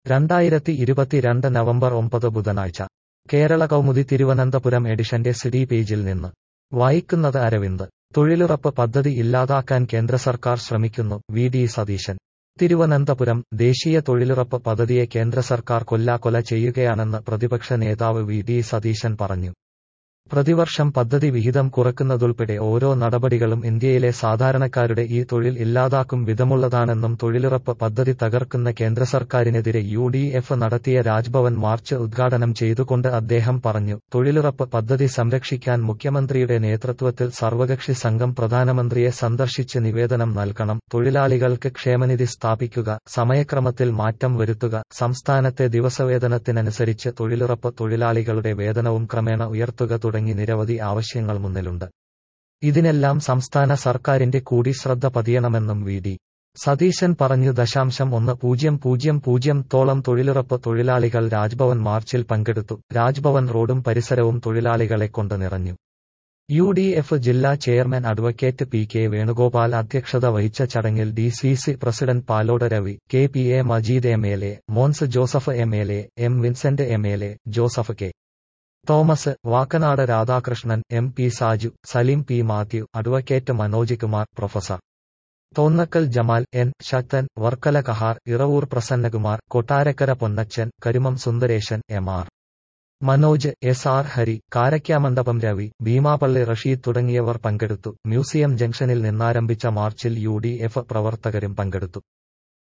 രണ്ടായിരത്തി ഇരുപത്തിരണ്ട് നവംബർ ഒമ്പത് ബുധനാഴ്ച കേരള കൗമുദി തിരുവനന്തപുരം എഡിഷന്റെ സിഡി പേജിൽ നിന്ന് വായിക്കുന്നത് അരവിന്ദ് തൊഴിലുറപ്പ് പദ്ധതി ഇല്ലാതാക്കാൻ കേന്ദ്ര സർക്കാർ ശ്രമിക്കുന്നു വി ഡി സതീശൻ തിരുവനന്തപുരം ദേശീയ തൊഴിലുറപ്പ് പദ്ധതിയെ കേന്ദ്ര സർക്കാർ കൊല്ലാക്കൊല ചെയ്യുകയാണെന്ന് പ്രതിപക്ഷ നേതാവ് വി ഡി സതീശൻ പറഞ്ഞു പ്രതിവർഷം പദ്ധതി വിഹിതം കുറക്കുന്നതുൾപ്പെടെ ഓരോ നടപടികളും ഇന്ത്യയിലെ സാധാരണക്കാരുടെ ഈ തൊഴിൽ ഇല്ലാതാക്കും വിധമുള്ളതാണെന്നും തൊഴിലുറപ്പ് പദ്ധതി തകർക്കുന്ന കേന്ദ്ര സർക്കാരിനെതിരെ യു ഡി എഫ് നടത്തിയ രാജ്ഭവൻ മാർച്ച് ഉദ്ഘാടനം ചെയ്തുകൊണ്ട് അദ്ദേഹം പറഞ്ഞു തൊഴിലുറപ്പ് പദ്ധതി സംരക്ഷിക്കാൻ മുഖ്യമന്ത്രിയുടെ നേതൃത്വത്തിൽ സർവകക്ഷി സംഘം പ്രധാനമന്ത്രിയെ സന്ദർശിച്ച് നിവേദനം നൽകണം തൊഴിലാളികൾക്ക് ക്ഷേമനിധി സ്ഥാപിക്കുക സമയക്രമത്തിൽ മാറ്റം വരുത്തുക സംസ്ഥാനത്തെ ദിവസവേതനത്തിനനുസരിച്ച് തൊഴിലുറപ്പ് തൊഴിലാളികളുടെ വേതനവും ക്രമേണ ഉയർത്തുക തുടങ്ങി നിരവധി ആവശ്യങ്ങൾ മുന്നിലുണ്ട് ഇതിനെല്ലാം സംസ്ഥാന സർക്കാരിന്റെ കൂടി ശ്രദ്ധ പതിയണമെന്നും വി ഡി സതീശൻ പറഞ്ഞു ദശാംശം ഒന്ന് പൂജ്യം പൂജ്യം പൂജ്യം തോളം തൊഴിലുറപ്പ് തൊഴിലാളികൾ രാജ്ഭവൻ മാർച്ചിൽ പങ്കെടുത്തു രാജ്ഭവൻ റോഡും പരിസരവും തൊഴിലാളികളെ കൊണ്ട് നിറഞ്ഞു യു ഡി എഫ് ജില്ലാ chairman advocate P K Venugopal അധ്യക്ഷത വഹിച്ച ചടങ്ങിൽ D C C president Palode Ravi K P A Majeed M L A Mons Joseph M L A M Vincent M L A Joseph K Thomas Vakkanad Radhakrishnan M P Saju Saleem P Mathew advocate Manoj Kumar professor Thonnakkal Jamal N Sakthan Varkala Kahar Iravoor Prasannakumar Kottarakkara Ponnachan Karumam Sundaresan M R Manoj S R Hari Karakkamandapam Ravi Beemapally Rasheed തുടങ്ങിയവർ പങ്കെടുത്തു museum ജംഗ്ഷനിൽ നിന്നാരംഭിച്ച മാർച്ചിൽ U D F പ്രവർത്തകരും പങ്കെടുത്തു